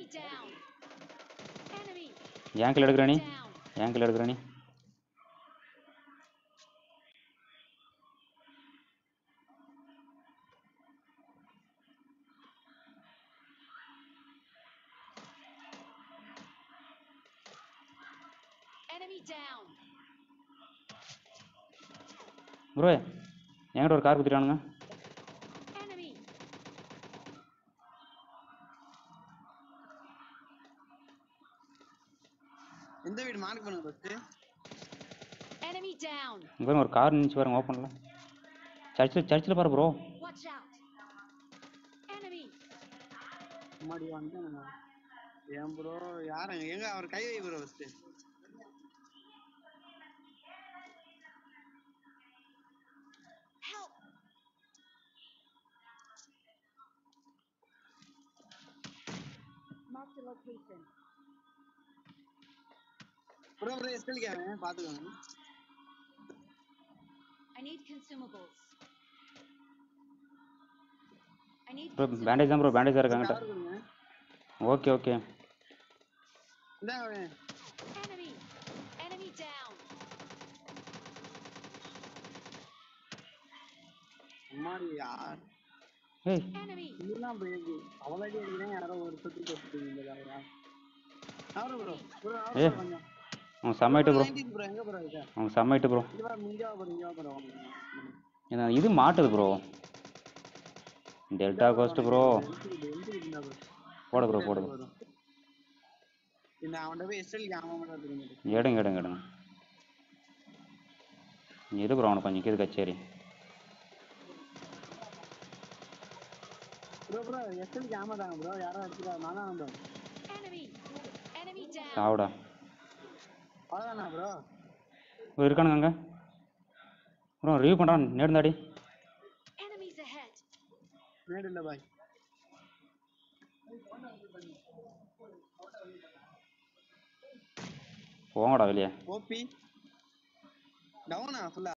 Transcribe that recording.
Enemy down. Enemy ஏன் kill எடுக்கிற நீ down. ஏன் கில் எடுக்கிற நீ Enemy down. ப்ரோ என்கிட்ட ஒரு கார் குத்திட்டானுங்க Enemy. எந்த வீடு மார்க் பண்ணுங்க ஃபர்ஸ்ட் Enemy down. இங்க பாருங்க ஒரு கார் நின்றுச்சு பாருங்க ஓப்பனில் சர்ச்சில் சர்ச்சில் பாரு ப்ரோ Watch out. Enemy. முன்னாடி வந்து ஏன் ப்ரோ யாருங்க எங்க அவர் கை வை bro first Help. Mark the location. Bro bro SL கேவன் பாத்துக்கோங்க I need consumables. I need bro bandage தான் ப்ரோ பேண்டேஜ் தான் இருக்காங்கட்ட கவர் கொடுங்க ஓகே ஓகே இந்தா அவன் enemy. Enemy down. அம்மாடி யார் ஏய் Enemy. இதெல்லாம் போயிருக்கு அவ்வளோ அடி அடிக்கிறேன் யாரோ ஒரு சுத்தி போட்டுருக்கீங்க இந்த வேலையா அவரு ப்ரோ ப்ரோ ஏ. அவரு கொஞ்சம் அவன் செம்மைட்டு ப்ரோ ப்ரோ எங்க ப்ரோ இருக்க அவன் செம்மைட்டு ப்ரோ இது வர இங்க வா ப்ரோ இங்க வா ப்ரோ ஏன்னா இது மாட்டுது ப்ரோ டெல்டா கோஸ்ட் ப்ரோ போடு ப்ரோ போடு bro. இந்த அவன்கிட்ட போய் எஸ்எல் அவன் மட்டும் எடுத்துக்க மாட்டேன் எடுங்க எடுங்க எடுங்க இரு ப்ரோ அவனுக்கு கொஞ்சம் நிற்கிது கச்சேரி ப்ரோ ப்ரோ எஸ்எல் கேமரா தாங்க ப்ரோ யாரும் எடுத்துக்கா நான் தான் வந்தோம் Enemy. Enemy down. சாவுடா அவ்வளோதானா ப்ரோ ப்ரோ இருக்கானுங்க அங்கே ப்ரோ ரிவ்யூ பண்ணுறான் நேர்ந்தாடி Enemies ahead. மேடு இல்லை பாய் போங்கடா வெளியே ஓபி டவுனா ஃபுல்லா